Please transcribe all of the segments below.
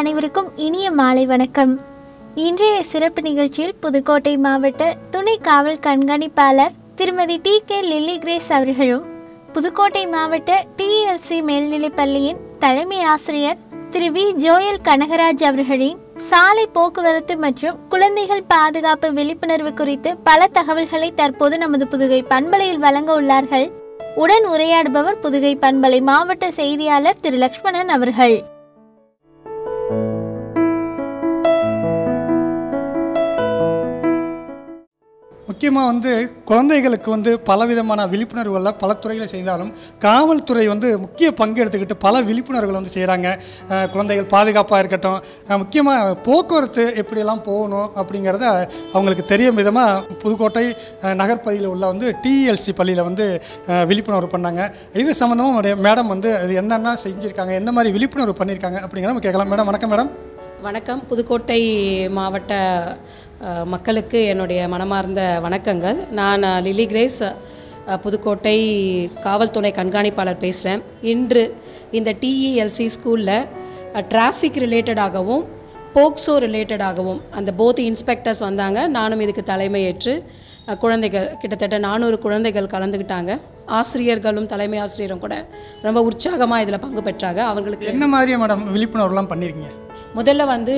அனைவருக்கும் இனிய மாலை வணக்கம் இன்றைய சிறப்பு நிகழ்ச்சியில் புதுக்கோட்டை மாவட்ட துணை காவல் கண்காணிப்பாளர் திருமதி டி கே லில்லி கிரேஸ் அவர்களும் புதுக்கோட்டை மாவட்ட டிஎல்சி மேல்நிலைப் பள்ளியின் தலைமை ஆசிரியர் திரு வி ஜோயல் கனகராஜ் அவர்களின் சாலை போக்குவரத்து மற்றும் குழந்தைகள் பாதுகாப்பு விழிப்புணர்வு குறித்து பல தகவல்களை தற்போது நமது புதுகை பண்பலையில் வழங்க உள்ளார்கள் உடன் உரையாடுபவர் புதுகை பண்பலை மாவட்ட செய்தியாளர் திரு லக்ஷ்மணன் அவர்கள் முக்கியமாக வந்து குழந்தைகளுக்கு வந்து பலவிதமான விழிப்புணர்வுகளை பல துறைகளை செய்தாலும் காவல்துறை வந்து முக்கிய பங்கு எடுத்துக்கிட்டு பல விழிப்புணர்வுகளை வந்து செய்கிறாங்க குழந்தைகள் பாதுகாப்பாக இருக்கட்டும் முக்கியமாக போக்குவரத்து எப்படியெல்லாம் போகணும் அப்படிங்கிறத அவங்களுக்கு தெரியும் விதமாக புதுக்கோட்டை அஹ், நகர்ப்பகுதியில் உள்ள வந்து டிஎல்சி பள்ளியில் வந்து அஹ், விழிப்புணர்வு பண்ணாங்க இது சம்மந்தமாக மேடம் வந்து அது என்னென்ன செஞ்சுருக்காங்க என்ன மாதிரி விழிப்புணர்வு பண்ணியிருக்காங்க அப்படிங்கிற நம்ம கேட்கலாம் மேடம் வணக்கம் மேடம் வணக்கம் புதுக்கோட்டை மாவட்ட அஹ், மக்களுக்கு என்னுடைய மனமார்ந்த வணக்கங்கள் நான் அஹ், லில்லி கிரேஸ் அஹ், புதுக்கோட்டை காவல்துறை கண்காணிப்பாளர் பேசுகிறேன் இன்று இந்த டிஇஎல்சி ஸ்கூலில் டிராஃபிக் ரிலேட்டடாகவும் போக்சோ ரிலேட்டடாகவும் அந்த போத் இன்ஸ்பெக்டர்ஸ் வந்தாங்க நானும் இதுக்கு தலைமையேற்று அஹ், குழந்தைகள் கிட்டத்தட்ட நானூறு குழந்தைகள் கலந்துக்கிட்டாங்க ஆசிரியர்களும் தலைமை ஆசிரியரும் கூட ரொம்ப உற்சாகமாக இதில் பங்கு பெற்றாங்க அவங்களுக்கு என்ன மாதிரியா மேடம் விழிப்புணர்வுலாம் பண்ணியிருக்கீங்க முதல்ல வந்து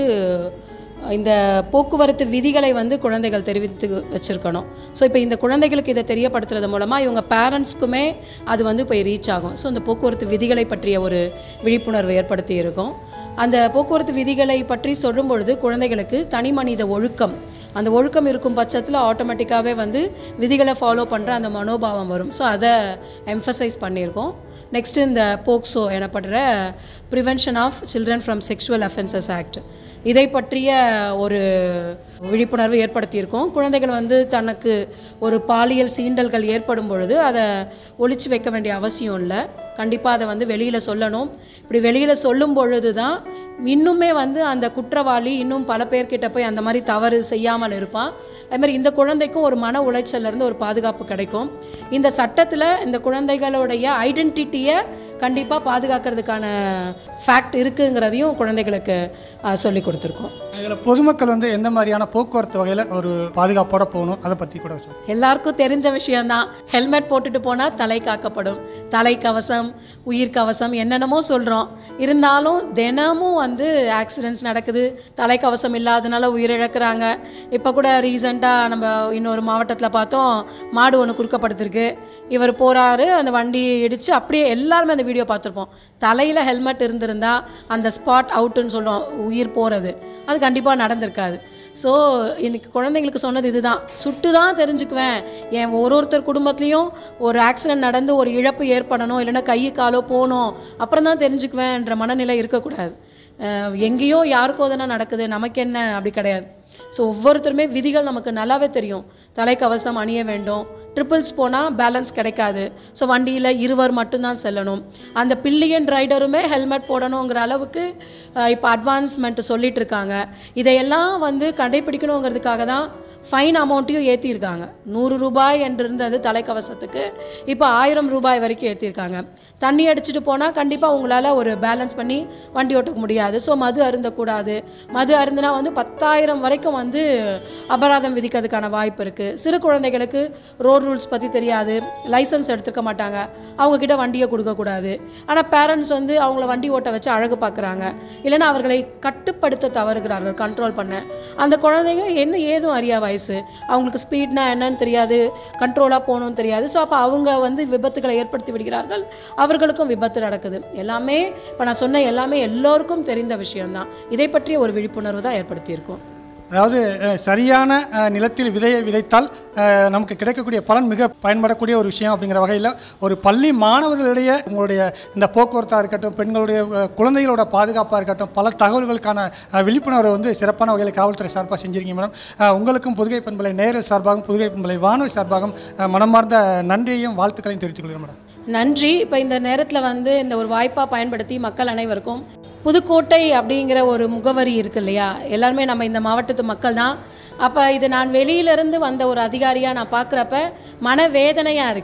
இந்த போக்குவரத்து விதிகளை வந்து குழந்தைகள் தெரிவித்து வச்சிருக்கணும் ஸோ இப்போ இந்த குழந்தைகளுக்கு இதை தெரியப்படுத்துறது மூலமாக இவங்க பேரண்ட்ஸ்க்குமே அது வந்து போய் ரீச் ஆகும் ஸோ இந்த போக்குவரத்து விதிகளை பற்றிய ஒரு விழிப்புணர்வு ஏற்படுத்தி இருக்கும் அந்த போக்குவரத்து விதிகளை பற்றி சொல்லும் பொழுது குழந்தைகளுக்கு தனி மனித ஒழுக்கம் அந்த ஒழுக்கம் இருக்கும் பட்சத்தில் ஆட்டோமேட்டிக்காகவே வந்து விதிகளை ஃபாலோ பண்ணுற அந்த மனோபாவம் வரும் ஸோ அதை எம்ஃபசைஸ் பண்ணியிருக்கோம் நெக்ஸ்ட் இந்த போக்சோ எனப்படுற prevention of children from sexual offences act இதை பற்றிய ஒரு விழிப்புணர்வு ஏற்படுத்தியிருக்கோம் குழந்தைகள் வந்து தனக்கு ஒரு பாலியல் சீண்டல்கள் ஏற்படும் பொழுது அதை ஒளிச்சு வைக்க வேண்டிய அவசியம் இல்லை கண்டிப்பாக அதை வந்து வெளியில் சொல்லணும் இப்படி வெளியில் சொல்லும் பொழுது தான் இன்னுமே வந்து அந்த குற்றவாளி இன்னும் பல பேர்கிட்ட போய் அந்த மாதிரி தவறு செய்யாமல் இருப்பான் அது மாதிரி இந்த குழந்தைக்கும் ஒரு மன உளைச்சல்ல இருந்து ஒரு பாதுகாப்பு கிடைக்கும் இந்த சட்டத்தில் இந்த குழந்தைகளுடைய ஐடென்டிட்டியை கண்டிப்பாக பாதுகாக்கிறதுக்கான ஃபேக்ட் இருக்குங்கிறதையும் குழந்தைகளுக்கு ஆஹ், சொல்லி கொடுத்துருக்கோம் இதில் பொதுமக்கள் வந்து எந்த மாதிரியான போக்குவரத்து வகையில் ஒரு பாதுகாப்போட போகணும் அதை பற்றி கூட சொல்லுங்க எல்லாருக்கும் தெரிஞ்ச விஷயம்தான் ஹெல்மெட் போட்டுட்டு போனா தலை காக்கப்படும் தலை கவசம் உயிர் கவசம் என்னென்னமோ சொல்றோம் இருந்தாலும் தினமும் வந்து ஆக்சிடென்ட்ஸ் நடக்குது தலை கவசம் இல்லாதனால உயிரிழக்கிறாங்க இப்போ கூட ரீசெண்டாக நம்ம இன்னொரு மாவட்டத்தில் பார்த்தோம் மாடு ஒன்று குறுக்கப்படுத்திருக்கு இவர் போறாரு அந்த வண்டி இடிச்சு அப்படியே எல்லாருமே அந்த வீடியோ பார்த்துருப்போம் தலையில ஹெல்மெட் இருந்திருந்தா அந்த ஸ்பாட் அவுட்டுன்னு சொல்றோம் உயிர் போறது அது கண்டிப்பாக நடந்திருக்காது ஸோ இன்னைக்கு குழந்தைங்களுக்கு சொன்னது இதுதான் சுட்டு தான் தெரிஞ்சுக்குவேன் என் ஒரு ஒருத்தர் குடும்பத்துலேயும் ஒரு ஆக்சிடென்ட் நடந்து ஒரு இழப்பு ஏற்படணும் இல்லைன்னா கை காலோ போகணும் அப்புறம் தான் தெரிஞ்சுக்குவேன்ற மனநிலை இருக்கக்கூடாது அஹ் எங்கேயோ யாருக்கோ தானே நடக்குது நமக்கு என்ன அப்படி கிடையாது ஸோ ஒவ்வொருத்தருமே விதிகள் நமக்கு நல்லாவே தெரியும் தலைக்கவசம் அணிய வேண்டும் ட்ரிபிள்ஸ் போனால் பேலன்ஸ் கிடைக்காது ஸோ வண்டியில் இருவர் மட்டும்தான் செல்லணும் அந்த பில்லியன் ரைடருமே ஹெல்மெட் போடணுங்கிற அளவுக்கு இப்போ அட்வான்ஸ்மெண்ட் சொல்லிட்டு இருக்காங்க இதையெல்லாம் வந்து கடைபிடிக்கணுங்கிறதுக்காக தான் ஃபைன் அமௌண்ட்டையும் ஏற்றிருக்காங்க நூறு ரூபாய் என்று இருந்தது தலைக்கவசத்துக்கு இப்போ ஆயிரம் ரூபாய் வரைக்கும் ஏற்றிருக்காங்க தண்ணி அடிச்சுட்டு போனால் கண்டிப்பாக உங்களால் ஒரு பேலன்ஸ் பண்ணி வண்டி ஓட்ட முடியாது ஸோ மது அருந்தக்கூடாது மது அருந்தினா வந்து பத்தாயிரம் வரைக்கும் வந்து அபராதம் விதிக்கிறதுக்கான வாய்ப்பு இருக்கு சிறு குழந்தைகளுக்கு ரோட் ரூல்ஸ் பற்றி தெரியாது லைசன்ஸ் எடுத்துக்க மாட்டாங்க அவங்க கிட்ட வண்டியை கொடுக்கக்கூடாது ஆனால் பேரண்ட்ஸ் வந்து அவங்கள வண்டி ஓட்ட வச்சு அழகு பார்க்குறாங்க இல்லைன்னா அவர்களை கட்டுப்படுத்த தவறுகிறார்கள் கண்ட்ரோல் பண்ண அந்த குழந்தைங்க என்ன ஏதும் அறியா வயசு அவங்களுக்கு ஸ்பீட்னா என்னன்னு தெரியாது கண்ட்ரோலாக போகணும்னு தெரியாது ஸோ அப்போ அவங்க வந்து விபத்துகளை ஏற்படுத்தி விடுகிறார்கள் அவர்களுக்கும் விபத்து நடக்குது எல்லாமே இப்போ நான் சொன்ன எல்லாமே எல்லோருக்கும் தெரிந்த விஷயம்தான் இதை பற்றிய ஒரு விழிப்புணர்வு தான் ஏற்படுத்தியிருக்கோம் அதாவது அஹ், சரியான அஹ், நிலத்தில் விதையை விதைத்தால் அஹ், நமக்கு கிடைக்கக்கூடிய பலன் மிக பயன்படக்கூடிய ஒரு விஷயம் அப்படிங்கிற வகையில் ஒரு பள்ளி மாணவர்களிடையே உங்களுடைய இந்த போக்குவரத்தாக இருக்கட்டும் பெண்களுடைய அஹ், குழந்தைகளோட பாதுகாப்பாக இருக்கட்டும் பல தகவல்களுக்கான அஹ், விழிப்புணர்வை வந்து சிறப்பான வகையில் காவல்துறை சார்பாக செஞ்சிருக்கீங்க மேடம் அஹ், உங்களுக்கும் புதுகை பண்பலை நேரல் சார்பாகவும் புதுகை பண்பலை வானொலி சார்பாகவும் அஹ், மனமார்ந்த நன்றியையும் வாழ்த்துக்களையும் தெரிவித்துக் கொள்கிறேன் மேடம் நன்றி இப்போ இந்த நேரத்தில் வந்து இந்த ஒரு வாய்ப்பாக பயன்படுத்தி மக்கள் அனைவருக்கும் புதுக்கோட்டை அப்படிங்கிற ஒரு முகவரி இருக்கு இல்லையா எல்லாருமே நம்ம இந்த மாவட்டத்து மக்கள் தான் அப்போ இது நான் வெளியிலிருந்து வந்த ஒரு அதிகாரியாக நான் பார்க்குறப்ப மனவேதனையாக இருக்குது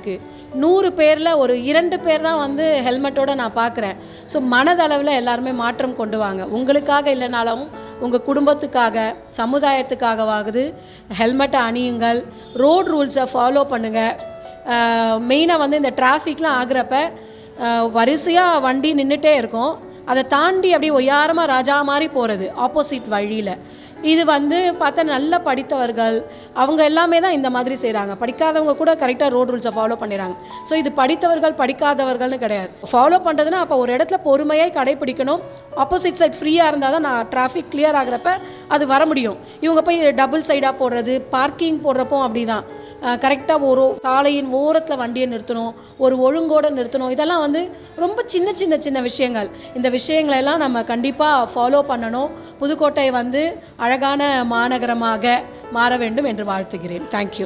நூறு பேரில் ஒரு இரண்டு பேர் தான் வந்து ஹெல்மெட்டோட நான் பார்க்குறேன் ஸோ மனதளவில் எல்லாருமே மாற்றம் கொண்டு வாங்க உங்களுக்காக இல்லைனாலும் உங்கள் குடும்பத்துக்காக சமுதாயத்துக்காகவாகுது ஹெல்மெட்டை அணியுங்கள் ரோட் ரூல்ஸை ஃபாலோ பண்ணுங்கள் மெயினாக வந்து இந்த டிராஃபிக்லாம் ஆகுறப்ப வரிசையாக வண்டி நின்றுட்டே இருக்கும் அதை தாண்டி அப்படியே ஒய்யாரமாக ராஜா மாதிரி போகிறது ஆப்போசிட் வழியில் இது வந்து பார்த்தா நல்ல படித்தவர்கள் அவங்க எல்லாமே தான் இந்த மாதிரி செய்கிறாங்க படிக்காதவங்க கூட கரெக்டாக ரோட் ரூல்ஸை ஃபாலோ பண்ணிடுறாங்க ஸோ இது படித்தவர்கள் படிக்காதவர்கள்னு கிடையாது ஃபாலோ பண்ணுறதுன்னா அப்போ ஒரு இடத்துல பொறுமையாக கடைப்பிடிக்கணும் ஆப்போசிட் சைட் ஃப்ரீயாக இருந்தால் தான் நான் டிராஃபிக் கிளியர் ஆகுறப்ப அது வர முடியும் இவங்க போய் டபுள் சைடாக போடுறது பார்க்கிங் போடுறப்போ அப்படி தான் கரெக்டாக ஒரு சாலையின் ஓரத்தில் வண்டியை நிறுத்தணும் ஒரு ஒழுங்கோட நிறுத்தணும் இதெல்லாம் வந்து ரொம்ப சின்ன சின்ன சின்ன விஷயங்கள் இந்த விஷயங்களை எல்லாம் நம்ம கண்டிப்பாக ஃபாலோ பண்ணணும் புதுக்கோட்டை வந்து அழகான மாநகரமாக மாற வேண்டும் என்று வாழ்த்துகிறேன் தேங்க்யூ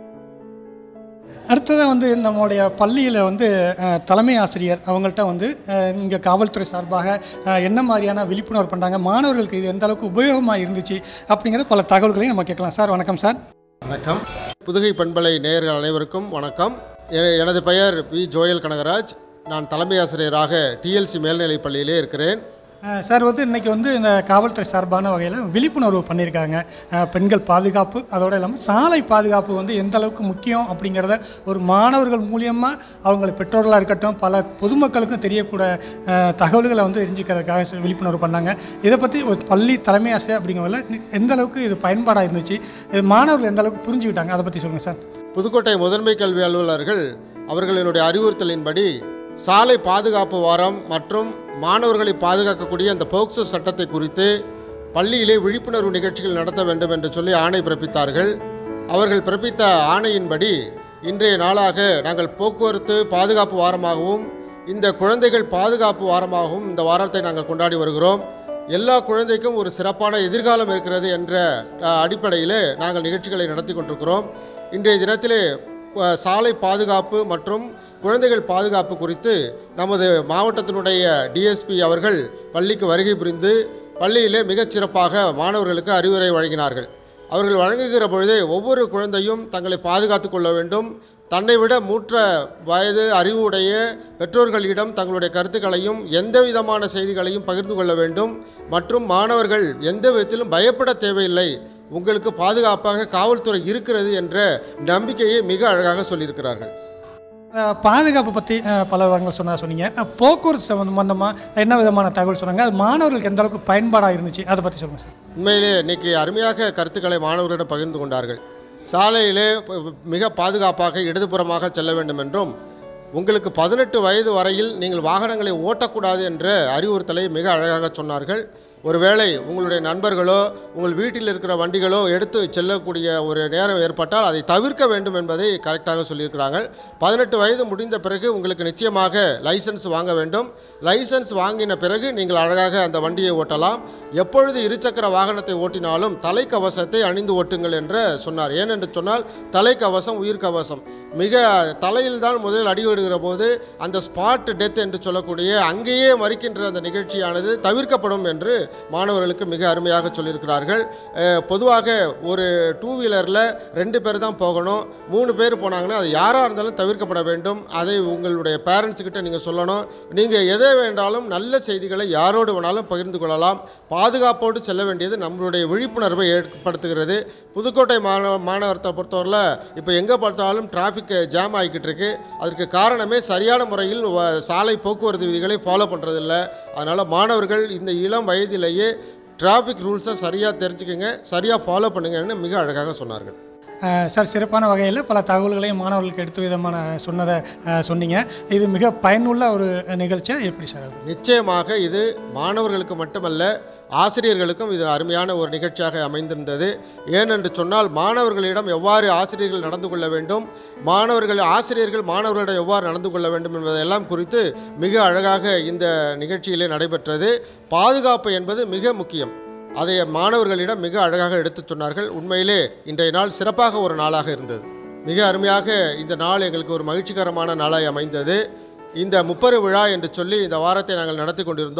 அடுத்ததாக வந்து நம்மளுடைய பள்ளியில் வந்து அஹ், தலைமை ஆசிரியர் அவங்கள்ட்ட வந்து இங்கே காவல்துறை சார்பாக அஹ், என்ன மாதிரியான விழிப்புணர்வு பண்ணுறாங்க மாணவர்களுக்கு இது எந்த அளவுக்கு உபயோகமாக இருந்துச்சு அப்படிங்கிற பல தகவல்களையும் நம்ம கேட்கலாம் சார் வணக்கம் சார் வணக்கம் புதுகை பண்பலை நேயர்கள் அனைவருக்கும் வணக்கம் எ- எனது பெயர் வி ஜோயல் கனகராஜ் நான் தலைமை ஆசிரியராக டிஎல்சி மேல்நிலைப் பள்ளியிலே இருக்கிறேன் அஹ், சார் வந்து இன்னைக்கு வந்து இந்த காவல்துறை சார்பான வகையில் விழிப்புணர்வு பண்ணியிருக்காங்க அஹ், பெண்கள் பாதுகாப்பு அதோட இல்லாமல் சாலை பாதுகாப்பு வந்து எந்த அளவுக்கு முக்கியம் அப்படிங்கிறத ஒரு மாணவர்கள் மூலியமாக அவங்க பெற்றோர்களாக இருக்கட்டும் பல பொதுமக்களுக்கும் தெரியக்கூட அஹ், தகவல்களை வந்து தெரிஞ்சுக்கிறதுக்காக சி- விழிப்புணர்வு பண்ணாங்க இதை பற்றி ஒரு பள்ளி தலைமை ஆசிரியர் அப்படிங்கிறவங்கள எந்த அளவுக்கு இது பயன்பாடாக இருந்துச்சு இது மாணவர்கள் எந்த அளவுக்கு புரிஞ்சுக்கிட்டாங்க அதை பற்றி சொல்லுங்கள் சார் புதுக்கோட்டை முதன்மை கல்வி அலுவலர்கள் அவர்களினுடைய அறிவுறுத்தலின்படி சாலை பாதுகாப்பு வாரம் மற்றும் மாணவர்களை பாதுகாக்கக்கூடிய அந்த போக்சோ சட்டத்தை குறித்து பள்ளியிலே விழிப்புணர்வு நிகழ்ச்சிகள் நடத்த வேண்டும் என்று சொல்லி ஆணை பிறப்பித்தார்கள் அவர்கள் பிறப்பித்த ஆணையின்படி இன்றைய நாளாக நாங்கள் போக்குவரத்து பாதுகாப்பு வாரமாகவும் இந்த குழந்தைகள் பாதுகாப்பு வாரமாகவும் இந்த வாரத்தை நாங்கள் கொண்டாடி வருகிறோம் எல்லா குழந்தைக்கும் ஒரு சிறப்பான எதிர்காலம் இருக்கிறது என்ற அஹ், அடிப்படையிலே நாங்கள் நிகழ்ச்சிகளை நடத்தி கொண்டிருக்கிறோம் இன்றைய தினத்திலே அஹ், சாலை பாதுகாப்பு மற்றும் குழந்தைகள் பாதுகாப்பு குறித்து நமது மாவட்டத்தினுடைய டிஎஸ்பி அவர்கள் பள்ளிக்கு வருகை புரிந்து பள்ளியிலே மிகச் சிறப்பாக மாணவர்களுக்கு அறிவுரை வழங்கினார்கள் அவர்கள் வழங்குகிற பொழுதே ஒவ்வொரு குழந்தையும் தங்களை பாதுகாத்துக் கொள்ள வேண்டும் தன்னை விட மூற்ற வயது அறிவுடைய பெற்றோர்களிடம் தங்களுடைய கருத்துக்களையும் எந்த விதமான செய்திகளையும் பகிர்ந்து கொள்ள வேண்டும் மற்றும் மாணவர்கள் எந்த விதத்திலும் பயப்பட தேவையில்லை உங்களுக்கு பாதுகாப்பாக காவல்துறை இருக்கிறது என்ற நம்பிக்கையை மிக அழகாக சொல்லியிருக்கிறார்கள் அஹ், பாதுகாப்பு பற்றி பல விவரங்கள் சொன்னா சொன்னீங்க அஹ், போக்குவரத்து சம்பந்தமாக என்ன விதமான தகவல் சொன்னாங்க அது மாணவர்களுக்கு எந்த அளவுக்கு பயன்பாடாக இருந்துச்சு அதை பற்றி சொல்லுங்கள் சார் உண்மையிலே இன்னைக்கு அருமையாக கருத்துக்களை மாணவர்களிடம் பகிர்ந்து கொண்டார்கள் சாலையிலே ப- மிக பாதுகாப்பாக இடதுபுறமாக செல்ல வேண்டும் என்றும் உங்களுக்கு பதினெட்டு வயது வரையில் நீங்கள் வாகனங்களை ஓட்டக்கூடாது என்ற அறிவுறுத்தலை மிக அழகாக சொன்னார்கள் ஒருவேளை உங்களுடைய நண்பர்களோ உங்கள் வீட்டில் இருக்கிற வண்டிகளோ எடுத்து செல்லக்கூடிய ஒரு நேரம் ஏற்பட்டால் அதை தவிர்க்க வேண்டும் என்பதை கரெக்டாக சொல்லியிருக்கிறாங்க பதினெட்டு வயது முடிந்த பிறகு உங்களுக்கு நிச்சயமாக லைசன்ஸ் வாங்க வேண்டும் லைசன்ஸ் வாங்கின பிறகு நீங்கள் அழகாக அந்த வண்டியை ஓட்டலாம் எப்பொழுது இருசக்கர வாகனத்தை ஓட்டினாலும் தலைக்கவசத்தை அணிந்து ஓட்டுங்கள் என்று சொன்னார் ஏனென்று சொன்னால் தலைக்கவசம் உயிர்க்கவசம் மிக தலையில் தான் முதலில் அடிவிடுகிற போது அந்த ஸ்பாட் டெத் என்று சொல்லக்கூடிய அங்கேயே மறிக்கின்ற அந்த நிகழ்ச்சியானது தவிர்க்கப்படும் என்று மாணவர்களுக்கு மிக அருமையாக சொல்லியிருக்கிறார்கள் அஹ், பொதுவாக ஒரு டூ வீலரில் ரெண்டு பேர் தான் போகணும் மூணு பேர் போனாங்கன்னா அது யாராக இருந்தாலும் தவிர்க்கப்பட வேண்டும் அதை உங்களுடைய பேரண்ட்ஸ் கிட்ட நீங்கள் சொல்லணும் நீங்கள் எதை வேண்டாலும் நல்ல செய்திகளை யாரோடு வேணாலும் பகிர்ந்து கொள்ளலாம் பாதுகாப்போடு செல்ல வேண்டியது நம்மளுடைய விழிப்புணர்வை ஏற்படுத்துகிறது புதுக்கோட்டை மாணவ மாநகரத்தை பொறுத்தவரையில் இப்போ எங்கே பார்த்தாலும் டிராஃபிக் ஜாம் ஆகிக்கிட்டு இருக்கு அதற்கு காரணமே சரியான முறையில் வ- சாலை போக்குவரத்து விதிகளை ஃபாலோ பண்ணுறதில்ல அதனால் மாணவர்கள் இந்த இளம் வயதிலேயே டிராஃபிக் ரூல்ஸை சரியாக தெரிஞ்சுக்கங்க சரியாக ஃபாலோ பண்ணுங்கன்னு மிக அழகாக சொன்னார்கள் அஹ் சார் சிறப்பான வகையில் பல தகவல்களையும் மாணவர்களுக்கு எடுத்து விதமான சொன்னதை அஹ், சொன்னீங்க இது மிக பயனுள்ள ஒரு நிகழ்ச்சியாக எப்படி சார் அது நிச்சயமாக இது மாணவர்களுக்கு மட்டுமல்ல ஆசிரியர்களுக்கும் இது அருமையான ஒரு நிகழ்ச்சியாக அமைந்திருந்தது ஏனென்று சொன்னால் மாணவர்களிடம் எவ்வாறு ஆசிரியர்கள் நடந்து கொள்ள வேண்டும் மாணவர்கள் ஆசிரியர்கள் மாணவர்களிடம் எவ்வாறு நடந்து கொள்ள வேண்டும் என்பதெல்லாம் குறித்து மிக அழகாக இந்த நிகழ்ச்சியிலே நடைபெற்றது பாதுகாப்பு என்பது மிக முக்கியம் அதை மாணவர்களிடம் மிக அழகாக எடுத்துச் சொன்னார்கள் உண்மையிலே இன்றைய நாள் சிறப்பாக ஒரு நாளாக இருந்தது மிக அருமையாக இந்த நாள் எங்களுக்கு ஒரு மகிழ்ச்சிகரமான நாளாய் அமைந்தது இந்த முப்பெரு விழா என்று சொல்லி இந்த வாரத்தை நாங்கள் நடத்தி கொண்டிருந்தோம்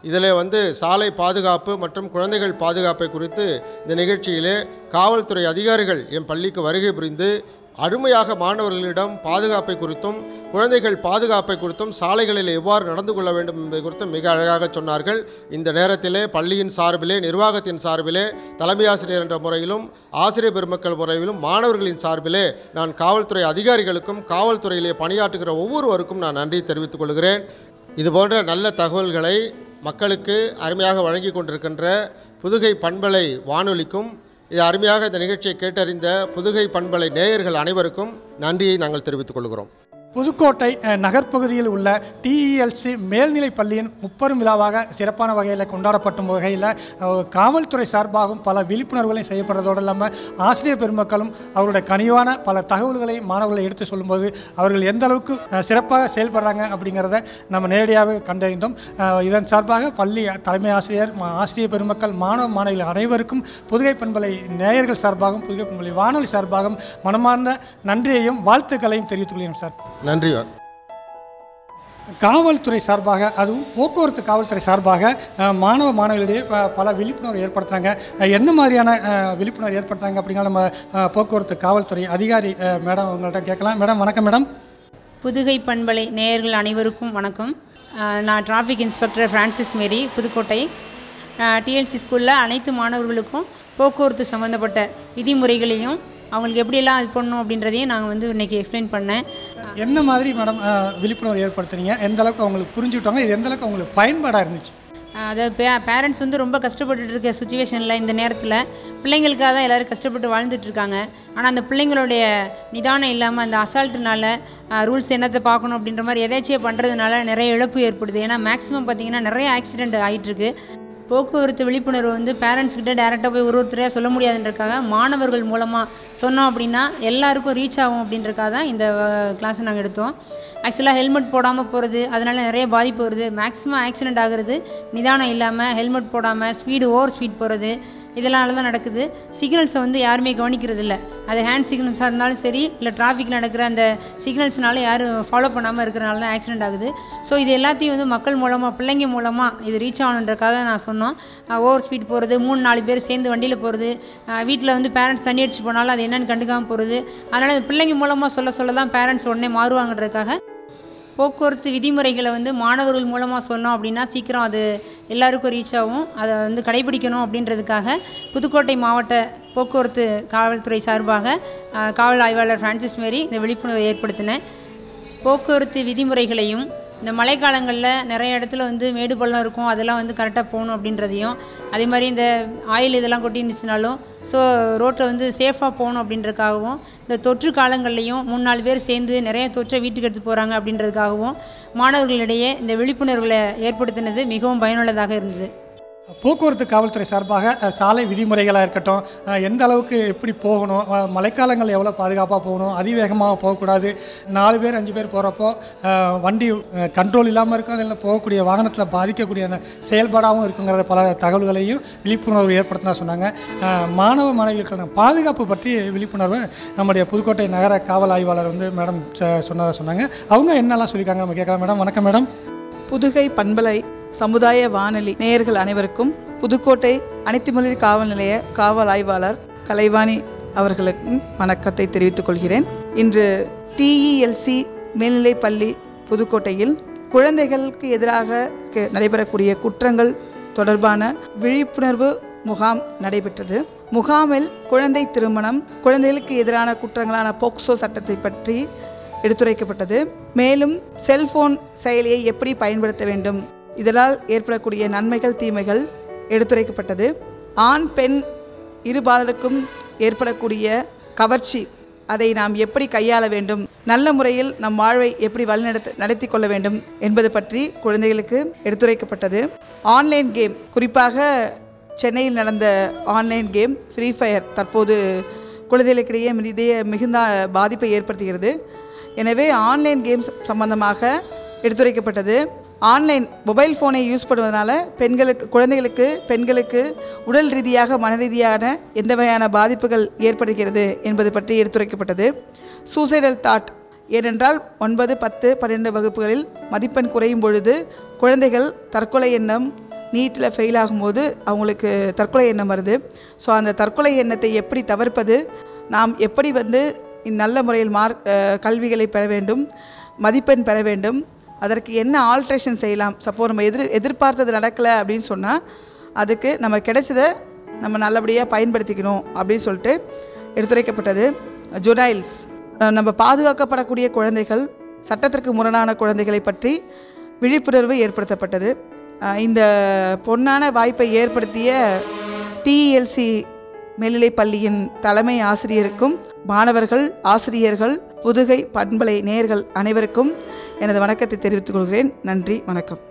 இதில் வந்து சாலை பாதுகாப்பு மற்றும் குழந்தைகள் பாதுகாப்பை குறித்து இந்த நிகழ்ச்சியிலே காவல்துறை அதிகாரிகள் என் பள்ளிக்கு வருகை புரிந்து அருமையாக மாணவர்களிடம் பாதுகாப்பை குறித்தும் குழந்தைகள் பாதுகாப்பை குறித்தும் சாலைகளில் எவ்வாறு நடந்து கொள்ள வேண்டும் என்பது குறித்தும் மிக அழகாக சொன்னார்கள் இந்த நேரத்திலே பள்ளியின் சார்பிலே நிர்வாகத்தின் சார்பிலே தலைமை ஆசிரியர் என்ற முறையிலும் ஆசிரியர் பெருமக்கள் முறையிலும் மாணவர்களின் சார்பிலே நான் காவல்துறை அதிகாரிகளுக்கும் காவல்துறையிலே பணியாற்றுகிற ஒவ்வொருவருக்கும் நான் நன்றி தெரிவித்துக் கொள்கிறேன் இதுபோன்ற நல்ல தகவல்களை மக்களுக்கு அருமையாக வழங்கி கொண்டிருக்கின்ற புதுகை பண்பலை வானொலிக்கும் இது அருமையாக இந்த நிகழ்ச்சியை கேட்டறிந்த புதுகை பண்பலை நேயர்கள் அனைவருக்கும் நன்றியை நாங்கள் தெரிவித்துக் கொள்கிறோம் புதுக்கோட்டை அஹ், நகர்ப்பகுதியில் உள்ள டிஇஎல்சி மேல்நிலைப் பள்ளியின் முப்பெரும் விழாவாக சிறப்பான வகையில் கொண்டாடப்படும் வகையில் அஹ், காவல்துறை சார்பாகவும் பல விழிப்புணர்வுகளையும் செய்யப்படுறதோடு இல்லாமல் ஆசிரியர் பெருமக்களும் அவருடைய கனிவான பல தகவல்களை மாணவர்களை எடுத்து சொல்லும்போது அவர்கள் எந்த அளவுக்கு அஹ், சிறப்பாக செயல்படுறாங்க அப்படிங்கிறத நம்ம நேரடியாக கண்டறிந்தோம் அஹ், இதன் சார்பாக பள்ளி தலைமை ஆசிரியர் மா- ஆசிரியர் பெருமக்கள் மாணவ மாணவிகள் அனைவருக்கும் புதுகை பண்பலை நேயர்கள் சார்பாகவும் புதுகை பண்பலை வானொலி சார்பாகவும் மனமார்ந்த நன்றியையும் வாழ்த்துக்களையும் தெரிவித்துக் கொள்கிறேன் சார் நன்றி காவல்துறை சார்பாக அதுவும் போக்குவரத்து காவல்துறை சார்பாக அஹ், மாணவ மாணவிகளிடையே ப- பல விழிப்புணர்வு ஏற்படுத்துறாங்க அஹ், என்ன மாதிரியான அஹ், விழிப்புணர்வு ஏற்படுத்துறாங்க அப்படிங்கிற நம்ம அஹ், போக்குவரத்து காவல்துறை அதிகாரி அஹ், மேடம் உங்கள்கிட்ட கேட்கலாம் மேடம் வணக்கம் மேடம் புதுகை பண்பலை நேயர்கள் அனைவருக்கும் வணக்கம் அஹ் நான் traffic inspector Francis Mary Pudukkottai TLC ஸ்கூலில் அனைத்து மாணவர்களுக்கும் போக்குவரத்து சம்மந்தப்பட்ட விதிமுறைகளையும் அவங்களுக்கு எப்படியெல்லாம் இது பண்ணணும் அப்படின்றதையும் நாங்கள் வந்து இன்னைக்கு எக்ஸ்பிளைன் பண்ணேன் என்ன மாதிரி மேடம் அஹ், விழிப்புணர்வு ஏற்படுத்துறீங்க எந்த அளவுக்கு அவங்களுக்கு புரிஞ்சுக்கிட்டாங்க இது எந்த அளவுக்கு அவங்களுக்கு பயன்பாடாக இருந்துச்சு அஹ் அதாவது பே பேரண்ட்ஸ் வந்து ரொம்ப கஷ்டப்பட்டுட்டு இருக்க சுச்சுவேஷனில் இந்த நேரத்தில் பிள்ளைங்களுக்காக தான் எல்லோரும் கஷ்டப்பட்டு வாழ்ந்துட்டு இருக்காங்க ஆனால் அந்த பிள்ளைங்களுடைய நிதானம் இல்லாமல் அந்த அசால்ட்டுனால ரூல்ஸ் என்னத்தை பார்க்கணும் அப்படின்ற மாதிரி எதாச்சியே பண்ணுறதுனால நிறைய இழப்பு ஏற்படுது ஏன்னா மேக்ஸிமம் பார்த்தீங்கன்னா நிறைய ஆக்சிடென்ட் ஆகிட்டுருக்கு போக்குவரத்து விழிப்புணர்வு வந்து பேரண்ட்ஸ் கிட்ட டேரெக்டாக போய் ஒரு ஒருத்தரையாக சொல்ல முடியாதுன்றக்காக மாணவர்கள் மூலமாக சொன்னோம் அப்படின்னா எல்லாருக்கும் ரீச் ஆகும் அப்படின்றக்காக தான் இந்த கிளாஸை நாங்கள் எடுத்தோம் ஆக்சுவலாக ஹெல்மெட் போடாமல் போகிறது அதனால நிறைய பாதிப்பு வருது மேக்ஸிமம் ஆக்சிடென்ட் ஆகுறது நிதானம் இல்லாமல் ஹெல்மெட் போடாமல் ஸ்பீடு ஓவர் ஸ்பீட் போகிறது இதனால தான் நடக்குது சிக்னல்ஸை வந்து யாருமே கவனிக்கிறது இல்லை அது ஹேண்ட் சிக்னல்ஸாக இருந்தாலும் சரி இல்லை டிராஃபிக்கில் நடக்கிற அந்த சிக்னல்ஸ்னால யாரும் ஃபாலோ பண்ணாமல் இருக்கிறனால தான் ஆக்சிடென்ட் ஆகுது ஸோ இது எல்லாத்தையும் வந்து மக்கள் மூலமாக பிள்ளைங்க மூலமாக இது ரீச் ஆகணுன்றக்காக நான் சொன்னோம் ஓவர் ஸ்பீட் போகிறது மூணு நாலு பேர் சேர்ந்து வண்டியில் போகிறது வீட்டில் வந்து பேரண்ட்ஸ் தண்ணி அடிச்சு போனாலும் அது என்னன்னு கண்டுக்காமல் போகிறது அதனால் இந்த பிள்ளைங்க மூலமாக சொல்ல சொல்ல தான் பேரண்ட்ஸ் உடனே மாறுவாங்கன்றதுக்காக போக்குவரத்து விதிமுறைகளை வந்து மாணவர்கள் மூலமாக சொன்னோம் அப்படின்னா சீக்கிரம் அது எல்லாருக்கும் ரீச் ஆகும் அதை வந்து கடைபிடிக்கணும் அப்படின்றதுக்காக புதுக்கோட்டை மாவட்ட போக்குவரத்து காவல்துறை சார்பாக அஹ், காவல் ஆய்வாளர் ஃப்ரான்சிஸ் மேரி இந்த விழிப்புணர்வை ஏற்படுத்தினேன் போக்குவரத்து விதிமுறைகளையும் இந்த மழைக்காலங்களில் நிறைய இடத்துல வந்து மேடு பள்ளம் இருக்கும் அதெல்லாம் வந்து கரெக்டாக போகணும் அப்படின்றதையும் அதே மாதிரி இந்த ஆயில் இதெல்லாம் கொட்டி இருந்துச்சுனாலும் ஸோ ரோட்டில் வந்து சேஃபாக போகணும் அப்படின்றதுக்காகவும் இந்த தொற்று காலங்கள்லையும் மூணு நாலு பேர் சேர்ந்து நிறைய தொற்றை வீட்டுக்கு எடுத்து போகிறாங்க அப்படின்றதுக்காகவும் மாணவர்களிடையே இந்த விழிப்புணர்வுகளை ஏற்படுத்தினது மிகவும் பயனுள்ளதாக இருந்தது போக்குவரத்து காவல்துறை சார்பாக அஹ், சாலை விதிமுறைகளாக இருக்கட்டும் அஹ், எந்த அளவுக்கு எப்படி போகணும் அஹ், மழைக்காலங்கள் எவ்வளோ பாதுகாப்பாக போகணும் அதிவேகமாக போகக்கூடாது நாலு பேர் அஞ்சு பேர் போகிறப்போ வண்டி கண்ட்ரோல் இல்லாமல் இருக்கும் அதில் போகக்கூடிய வாகனத்தில் பாதிக்கக்கூடிய ந- செயல்பாடாகவும் இருக்குங்கிறத பல தகவல்களையும் விழிப்புணர்வு ஏற்படுத்தினா சொன்னாங்க அஹ், மாணவ மாணவிகளுக்கான பாதுகாப்பு பற்றி விழிப்புணர்வு நம்முடைய புதுக்கோட்டை நகர காவல் ஆய்வாளர் வந்து மேடம் சொன்னதாக சொன்னாங்க அவங்க என்னெல்லாம் சொல்லியிருக்காங்க நம்ம கேட்கலாம் மேடம் வணக்கம் மேடம் புதுகை பண்பலை சமுதாய வானொலி நேயர்கள் அனைவருக்கும் புதுக்கோட்டை அனைத்துமொழி காவல் நிலைய காவல் ஆய்வாளர் கலைவாணி அவர்களுக்கும் வணக்கத்தை தெரிவித்துக் கொள்கிறேன் இன்று டிஇஎல்சி மேல்நிலைப் பள்ளி புதுக்கோட்டையில் குழந்தைகளுக்கு எதிராக க- நடைபெறக்கூடிய குற்றங்கள் தொடர்பான விழிப்புணர்வு முகாம் நடைபெற்றது முகாமில் குழந்தை திருமணம் குழந்தைகளுக்கு எதிரான குற்றங்களான போக்சோ சட்டத்தை பற்றி எடுத்துரைக்கப்பட்டது மேலும் செல்போன் செயலியை எப்படி பயன்படுத்த வேண்டும் இதனால் ஏற்படக்கூடிய நன்மைகள் தீமைகள் எடுத்துரைக்கப்பட்டது ஆண் பெண் இருபாலருக்கும் ஏற்படக்கூடிய கவர்ச்சி அதை நாம் எப்படி கையாள வேண்டும் நல்ல முறையில் நம் வாழ்வை எப்படி வழிநடத்த நடத்தி கொள்ள வேண்டும் என்பது பற்றி குழந்தைகளுக்கு எடுத்துரைக்கப்பட்டது ஆன்லைன் கேம் குறிப்பாக சென்னையில் நடந்த ஆன்லைன் கேம் ஃப்ரீ ஃபயர் தற்போது குழந்தைகளுக்கிடையே மிதிய மிகுந்த பாதிப்பை ஏற்படுத்துகிறது எனவே ஆன்லைன் கேம்ஸ் சம்பந்தமாக எடுத்துரைக்கப்பட்டது ஆன்லைன் மொபைல் ஃபோனை யூஸ் பண்ணுவதனால பெண்களுக்கு குழந்தைகளுக்கு பெண்களுக்கு உடல் ரீதியாக மன ரீதியான எந்த வகையான பாதிப்புகள் ஏற்படுகிறது என்பது பற்றி எடுத்துரைக்கப்பட்டது சூசைடல் தாட் ஏனென்றால் ஒன்பது பத்து பன்னெண்டு வகுப்புகளில் மதிப்பெண் குறையும் பொழுது குழந்தைகள் தற்கொலை எண்ணம் நீட்டில் ஃபெயில் ஆகும்போது அவங்களுக்கு தற்கொலை எண்ணம் வருது ஸோ அந்த தற்கொலை எண்ணத்தை எப்படி தவிர்ப்பது நாம் எப்படி வந்து நல்ல முறையில் மார்க் கல்விகளை பெற வேண்டும் மதிப்பெண் பெற வேண்டும் அதற்கு என்ன ஆல்ட்ரேஷன் செய்யலாம் சப்போ நம்ம எதிர் எதிர்பார்த்தது நடக்கலை அப்படின்னு சொன்னால் அதுக்கு நம்ம கிடைச்சதை நம்ம நல்லபடியாக பயன்படுத்திக்கணும் அப்படின்னு சொல்லிட்டு எடுத்துரைக்கப்பட்டது ஜுனைல்ஸ் நம்ம பாதுகாக்கப்படக்கூடிய குழந்தைகள் சட்டத்திற்கு முரணான குழந்தைகளை பற்றி விழிப்புணர்வு ஏற்படுத்தப்பட்டது அஹ் இந்த பொன்னான வாய்ப்பை ஏற்படுத்திய டிஎல்சி மேல்நிலைப் பள்ளியின் தலைமை ஆசிரியருக்கும் மாணவர்கள் ஆசிரியர்கள் புதுகை பண்பலை நேயர்கள் அனைவருக்கும் எனது வணக்கத்தை தெரிவித்துக் கொள்கிறேன் நன்றி வணக்கம்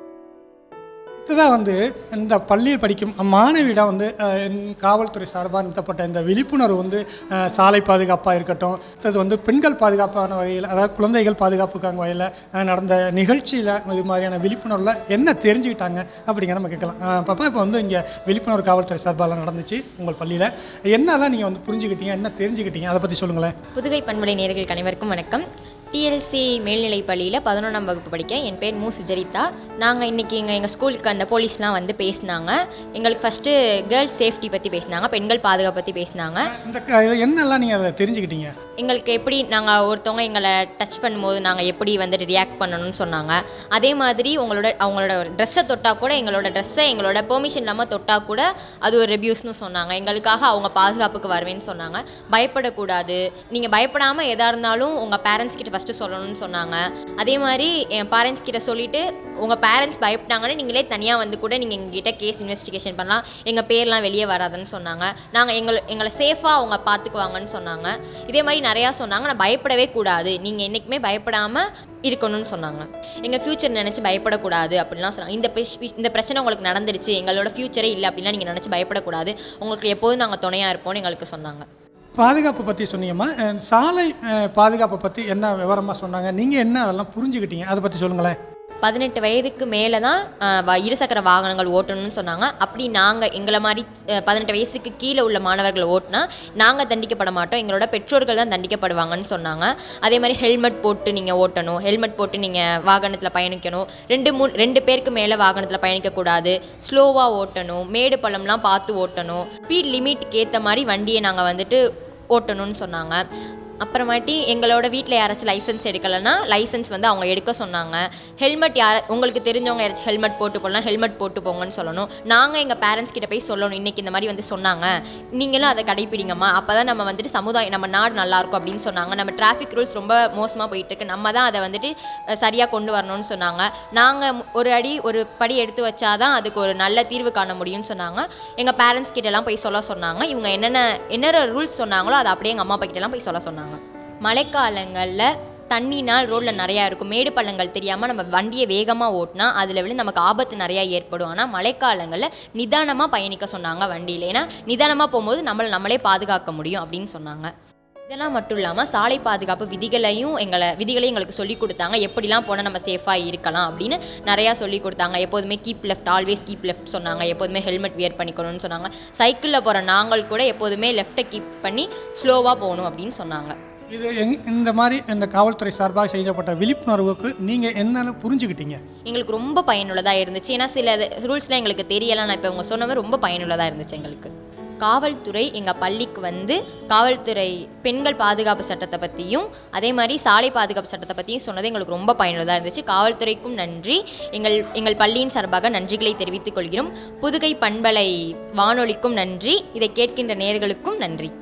அடுத்ததாக வந்து இந்த பள்ளியில் படிக்கும் மாணவியிடம் வந்து அஹ், இந்த காவல்துறை சார்பாக நடத்தப்பட்ட இந்த விழிப்புணர்வு வந்து அஹ், சாலை பாதுகாப்பாக இருக்கட்டும் அடுத்தது வந்து பெண்கள் பாதுகாப்பான வகையில் அதாவது குழந்தைகள் பாதுகாப்புக்கான வகையில் அஹ், நடந்த நிகழ்ச்சியில் இது மாதிரியான விழிப்புணர்வில் என்ன தெரிஞ்சுக்கிட்டாங்க அப்படிங்கிற நம்ம கேட்கலாம் அஹ், பாப்பா இப்போ வந்து இங்கே விழிப்புணர்வு காவல்துறை சார்பாக நடந்துச்சு உங்கள் பள்ளியில் என்னெல்லாம் நீங்கள் வந்து புரிஞ்சுக்கிட்டீங்க என்ன தெரிஞ்சுக்கிட்டீங்க அதை பற்றி சொல்லுங்களேன் புதுகை பண்பலை நேயர்களுக்கு அனைவருக்கும் வணக்கம் டிஎல்சி மேல்நிலைப் பள்ளியில் பதினொன்றாம் வகுப்பு படிக்கிறேன் என் பேர் மு சுஜரிதா நாங்கள் இன்னைக்கு இங்கே எங்கள் ஸ்கூலுக்கு அந்த போலீஸ்லாம் வந்து பேசினாங்க எங்களுக்கு ஃபஸ்ட்டு கேர்ள்ஸ் சேஃப்டி பற்றி பேசினாங்க பெண்கள் பாதுகாப்பு பற்றி பேசினாங்க இந்த க- இது என்னெல்லாம் நீங்கள் அதை தெரிஞ்சுக்கிட்டீங்க எங்களுக்கு எப்படி நாங்கள் ஒருத்தவங்க எங்களை டச் பண்ணும்போது நாங்கள் எப்படி வந்துட்டு ரியாக்ட் பண்ணணும்னு சொன்னாங்க அதே மாதிரி உங்களோட அவங்களோட ட்ரெஸ்ஸை தொட்டால் கூட எங்களோட ட்ரெஸ்ஸை எங்களோட பெர்மிஷன் இல்லாமல் தொட்டால் கூட அது ஒரு ரிவ்யூஸ்னு சொன்னாங்க எங்களுக்காக அவங்க பாதுகாப்புக்கு வருவேன்னு சொன்னாங்க பயப்படக்கூடாது நீங்கள் பயப்படாமல் எதாக இருந்தாலும் உங்கள் பேரண்ட்ஸ் கிட்ட ஃபஸ்ட்டு சொல்லணும்னு சொன்னாங்க அதே மாதிரி என் பேரண்ட்ஸ் கிட்ட சொல்லிட்டு உங்கள் பேரண்ட்ஸ் பயப்பட்டாங்கன்னு நீங்களே தனியாக வந்து கூட நீங்கள் எங்ககிட்ட கேஸ் இன்வெஸ்டிகேஷன் பண்ணலாம் எங்கள் பேர்லாம் வெளியே வராதுன்னு சொன்னாங்க நாங்கள் எங்களை எங்களை சேஃபாக அவங்க பார்த்துக்குவாங்கன்னு சொன்னாங்க இதே மாதிரி நிறையா சொன்னாங்க நான் பயப்படவே கூடாது நீங்கள் என்றைக்குமே பயப்படாமல் இருக்கணும்னு சொன்னாங்க எங்கள் ஃப்யூச்சர் நினச்சி பயப்படக்கூடாது அப்படின்லாம் சொன்னாங்க இந்த பிஷ்- விஷ்- இந்த பிரச்சனை உங்களுக்கு நடந்துருச்சு எங்களோட ஃப்யூச்சரே இல்லை அப்படின்லாம் நீங்கள் நினச்சி பயப்படக்கூடாது உங்களுக்கு எப்போதும் நாங்கள் துணையாக இருப்போம்னு எங்களுக்கு சொன்னாங்க பாதுகாப்பு பற்றி சொன்னீங்கம்மா அஹ் சாலை அஹ், பாதுகாப்பை பற்றி என்ன விவரமாக சொன்னாங்க நீங்கள் என்ன அதெல்லாம் புரிஞ்சுக்கிட்டீங்க அதை பற்றி சொல்லுங்களேன் பதினெட்டு வயதுக்கு மேலே தான் ஆஹ், வ- இருசக்கர வாகனங்கள் ஓட்டணும்னு சொன்னாங்க அப்படி நாங்கள் எங்களை மாதிரி அஹ், பதினெட்டு வயசுக்கு கீழே உள்ள மாணவர்கள் ஓட்டினா நாங்கள் தண்டிக்கப்பட மாட்டோம் எங்களோட பெற்றோர்கள் தான் தண்டிக்கப்படுவாங்கன்னு சொன்னாங்க அதே மாதிரி ஹெல்மெட் போட்டு நீங்கள் ஓட்டணும் ஹெல்மெட் போட்டு நீங்கள் வாகனத்தில் பயணிக்கணும் ரெண்டு மூணு ரெண்டு பேருக்கு மேலே வாகனத்தில் பயணிக்கக்கூடாது ஸ்லோவாக ஓட்டணும் மேடு பள்ளம்லாம் பார்த்து ஓட்டணும் ஸ்பீட் லிமிட்டுக்கு ஏற்ற மாதிரி வண்டியை நாங்கள் வந்துட்டு ஓட்டணும்னு சொன்னாங்க அப்புறமாட்டி எங்களோட வீட்டில் யாராச்சும் லைசன்ஸ் எடுக்கலைன்னா லைசன்ஸ் வந்து அவங்க எடுக்க சொன்னாங்க ஹெல்மெட் யார உங்களுக்கு தெரிஞ்சவங்க யாராச்சும் ஹெல்மெட் போட்டு போகலாம் ஹெல்மெட் போட்டு போங்கன்னு சொல்லணும் நாங்கள் எங்கள் பேரண்ட்ஸ் கிட்ட போய் சொல்லணும் இன்னைக்கு இந்த மாதிரி வந்து சொன்னாங்க நீங்களும் அதை கடைப்பிடிங்கம்மா அப்போ தான் நம்ம வந்துட்டு சமுதாயம் நம்ம நாடு நல்லா இருக்கும் அப்படின்னு சொன்னாங்க நம்ம டிராஃபிக் ரூல்ஸ் ரொம்ப மோசமாக போயிட்டு இருக்கு நம்ம தான் அதை வந்துட்டு சரியாக கொண்டு வரணும்னு சொன்னாங்க நாங்கள் ஒரு அடி ஒரு படி எடுத்து வச்சாதான் அதுக்கு ஒரு நல்ல தீர்வு காண முடியும்னு சொன்னாங்க எங்கள் பேரண்ட்ஸ் கிட்டலாம் போய் சொல்ல சொன்னாங்க இவங்க என்னென்ன என்னென்ன ரூல்ஸ் சொன்னாங்களோ அதை அப்படியே எங்கள் அம்மா அப்பா கிட்டலாம் போய் சொல்ல சொன்னாங்க மழைக்காலங்களில் தண்ணினால் ரோட்ல நிறையா இருக்கும் மேடு பள்ளங்கள் தெரியாமல் நம்ம வண்டியை வேகமாக ஓட்டினா அதில் விழுந்து நமக்கு ஆபத்து நிறையா ஏற்படும் ஆனால் மழைக்காலங்களில் நிதானமாக பயணிக்க சொன்னாங்க வண்டியில் ஏன்னா நிதானமாக போகும்போது நம்மளை நம்மளே பாதுகாக்க முடியும் அப்படின்னு சொன்னாங்க இதெல்லாம் மட்டும் இல்லாமல் சாலை பாதுகாப்பு விதிகளையும் எங்களை விதிகளையும் எங்களுக்கு சொல்லி கொடுத்தாங்க எப்படிலாம் போனால் நம்ம சேஃபாக இருக்கலாம் அப்படின்னு நிறையா சொல்லி கொடுத்தாங்க எப்போதுமே keep left always keep left சொன்னாங்க எப்போதுமே ஹெல்மெட் வியர் பண்ணிக்கணும்னு சொன்னாங்க சைக்கிளில் போகிற நாங்கள் கூட எப்போதுமே லெஃப்ட்டை கீப் பண்ணி ஸ்லோவாக போகணும் அப்படின்னு சொன்னாங்க இது எங் இந்த மாதிரி இந்த காவல்துறை சார்பாக செய்யப்பட்ட விழிப்புணர்வுக்கு நீங்கள் என்னென்ன புரிஞ்சுக்கிட்டீங்க எங்களுக்கு ரொம்ப பயனுள்ளதாக இருந்துச்சு ஏன்னா சில ரூல்ஸ்லாம் எங்களுக்கு தெரியலாம் நான் இப்போ அவங்க சொன்னவர் ரொம்ப பயனுள்ளதாக இருந்துச்சு எங்களுக்கு காவல்துறை எங்கள் பள்ளிக்கு வந்து காவல்துறை பெண்கள் பாதுகாப்பு சட்டத்தை பற்றியும் அதே மாதிரி சாலை பாதுகாப்பு சட்டத்தை பற்றியும் சொன்னது எங்களுக்கு ரொம்ப பயனுள்ளதாக இருந்துச்சு காவல்துறைக்கும் நன்றி எங்கள் எங்கள் பள்ளியின் சார்பாக நன்றிகளை தெரிவித்துக் கொள்கிறோம் புதுகை பண்பலை வானொலிக்கும் நன்றி இதை கேட்கின்ற நேயர்களுக்கும் நன்றி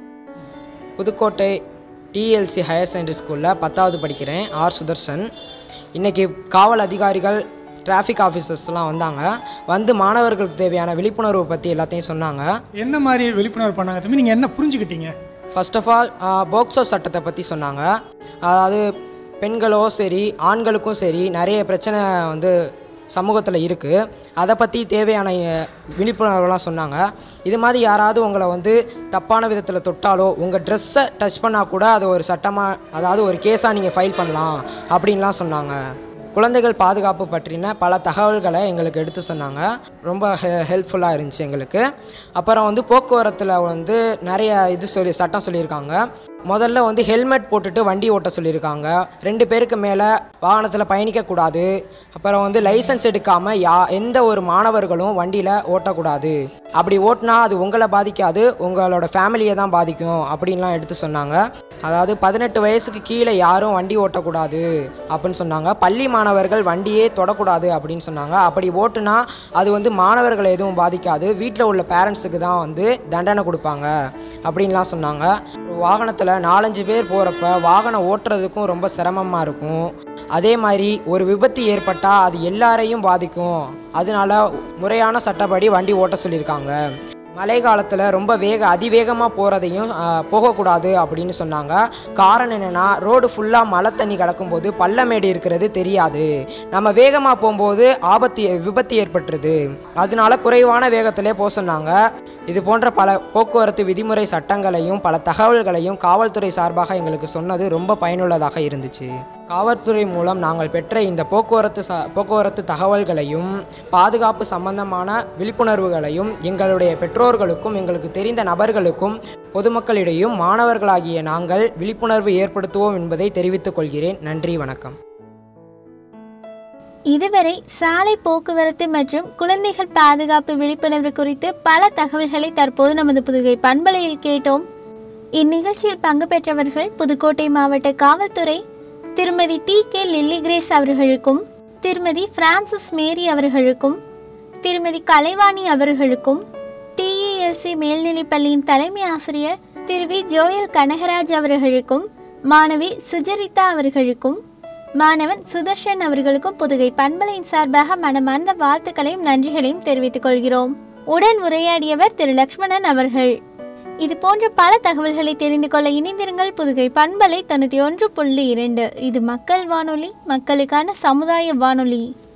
புதுக்கோட்டை டிஎல்சி ஹையர் செகண்டரி ஸ்கூலில் பத்தாவது படிக்கிறேன் ஆர் சுதர்சன் இன்னைக்கு காவல் அதிகாரிகள் டிராஃபிக் ஆஃபீஸர்ஸ்லாம் வந்தாங்க வந்து மாணவர்களுக்கு தேவையான விழிப்புணர்வு பற்றி எல்லாத்தையும் சொன்னாங்க என்ன மாதிரி விழிப்புணர்வு பண்ணாங்க தம்பி நீங்கள் என்ன புரிஞ்சுக்கிட்டீங்க ஃபர்ஸ்ட் ஆஃப் ஆல் போக்சோ சட்டத்தை பற்றி சொன்னாங்க அதாவது பெண்களோ சரி ஆண்களுக்கும் சரி நிறைய பிரச்சனை வந்து சமூகத்தில் இருக்குது அதை பற்றி தேவையான அஹ், விழிப்புணர்வுலாம் சொன்னாங்க இது மாதிரி யாராவது உங்களை வந்து தப்பான விதத்தில் தொட்டாலோ உங்கள் ட்ரெஸ்ஸை டச் பண்ணால் கூட அது ஒரு சட்டமாக அதாவது ஒரு கேஸாக நீங்கள் ஃபைல் பண்ணலாம் அப்படின்லாம் சொன்னாங்க குழந்தைகள் பாதுகாப்பு பற்றின பல தகவல்களை எங்களுக்கு எடுத்து சொன்னாங்க ரொம்ப ஹெ ஹெல்ப்ஃபுல்லாக இருந்துச்சு எங்களுக்கு அப்புறம் வந்து போக்குவரத்தில் வந்து நிறைய இது சொல்லி சட்டம் சொல்லியிருக்காங்க முதல்ல வந்து ஹெல்மெட் போட்டுட்டு வண்டி ஓட்ட சொல்லியிருக்காங்க ரெண்டு பேருக்கு மேலே வாகனத்தில் பயணிக்கக்கூடாது அப்புறம் வந்து லைசன்ஸ் எடுக்காமல் யா எந்த ஒரு மாணவர்களும் வண்டியில் ஓட்டக்கூடாது அப்படி ஓட்டினா அது உங்களை பாதிக்காது உங்களோட ஃபேமிலியை தான் பாதிக்கும் அப்படின்லாம் எடுத்து சொன்னாங்க அதாவது பதினெட்டு வயசுக்கு கீழே யாரும் வண்டி ஓட்டக்கூடாது அப்படின்னு சொன்னாங்க பள்ளி மாணவர்கள் வண்டியே தொடக்கூடாது அப்படின்னு சொன்னாங்க அப்படி ஓட்டுனா அது வந்து மாணவர்களை எதுவும் பாதிக்காது வீட்டில் உள்ள பேரண்ட்ஸுக்கு தான் வந்து தண்டனை கொடுப்பாங்க அப்படின்லாம் சொன்னாங்க வாகனத்தில் நாலஞ்சு பேர் போகிறப்ப வாகனம் ஓட்டுறதுக்கும் ரொம்ப சிரமமாக இருக்கும் அதே மாதிரி ஒரு விபத்து ஏற்பட்டால் அது எல்லாரையும் பாதிக்கும் அதனால முறையான சட்டப்படி வண்டி ஓட்ட சொல்லியிருக்காங்க மழை காலத்தில் ரொம்ப வேக அதிவேகமாக போகிறதையும் போகக்கூடாது அப்படின்னு சொன்னாங்க காரணம் என்னென்னா ரோடு ஃபுல்லாக மழை தண்ணி கிடக்கும்போது பள்ளமேடு இருக்கிறது தெரியாது நம்ம வேகமாக போகும்போது ஆபத்து விபத்து ஏற்பட்டுருது அதனால குறைவான வேகத்திலே போக சொன்னாங்க இது போன்ற பல போக்குவரத்து விதிமுறை சட்டங்களையும் பல தகவல்களையும் காவல்துறை சார்பாக எங்களுக்கு சொன்னது ரொம்ப பயனுள்ளதாக இருந்துச்சு காவல்துறை மூலம் நாங்கள் பெற்ற இந்த போக்குவரத்து ச போக்குவரத்து தகவல்களையும் பாதுகாப்பு சம்பந்தமான விழிப்புணர்வுகளையும் எங்களுடைய பெற்றோர்களுக்கும் எங்களுக்கு தெரிந்த நபர்களுக்கும் பொதுமக்களிடையும் மாணவர்களாகிய நாங்கள் விழிப்புணர்வு ஏற்படுத்துவோம் என்பதை தெரிவித்துக் கொள்கிறேன் நன்றி வணக்கம் இதுவரை சாலை போக்குவரத்து மற்றும் குழந்தைகள் பாதுகாப்பு விழிப்புணர்வு குறித்து பல தகவல்களை தற்போது நமது புதுகை பண்பலையில் கேட்டோம் இந்நிகழ்ச்சியில் பங்கு பெற்றவர்கள் புதுக்கோட்டை மாவட்ட காவல்துறை திருமதி டி கே லில்லி கிரேஸ் அவர்களுக்கும் திருமதி பிரான்சிஸ் மேரி அவர்களுக்கும் திருமதி கலைவாணி அவர்களுக்கும் டிஇஎஸ்சி மேல்நிலைப்பள்ளியின் தலைமை ஆசிரியர் திரு வி ஜோயல் கனகராஜ் அவர்களுக்கும் மாணவி சுஜரிதா அவர்களுக்கும் மாணவன் சுதர்ஷன் அவர்களுக்கும் புதுகை பண்பலையின் சார்பாக மனமார்ந்த வாழ்த்துக்களையும் நன்றிகளையும் தெரிவித்துக் கொள்கிறோம் உடன் உரையாடியவர் திரு லக்ஷ்மணன் அவர்கள் இது போன்ற பல தகவல்களை தெரிந்து கொள்ள இணைந்திருங்கள் புதுகை பண்பலை தொண்ணூத்தி ஒன்று புள்ளி இரண்டு இது மக்கள் வானொலி மக்களுக்கான சமுதாய வானொலி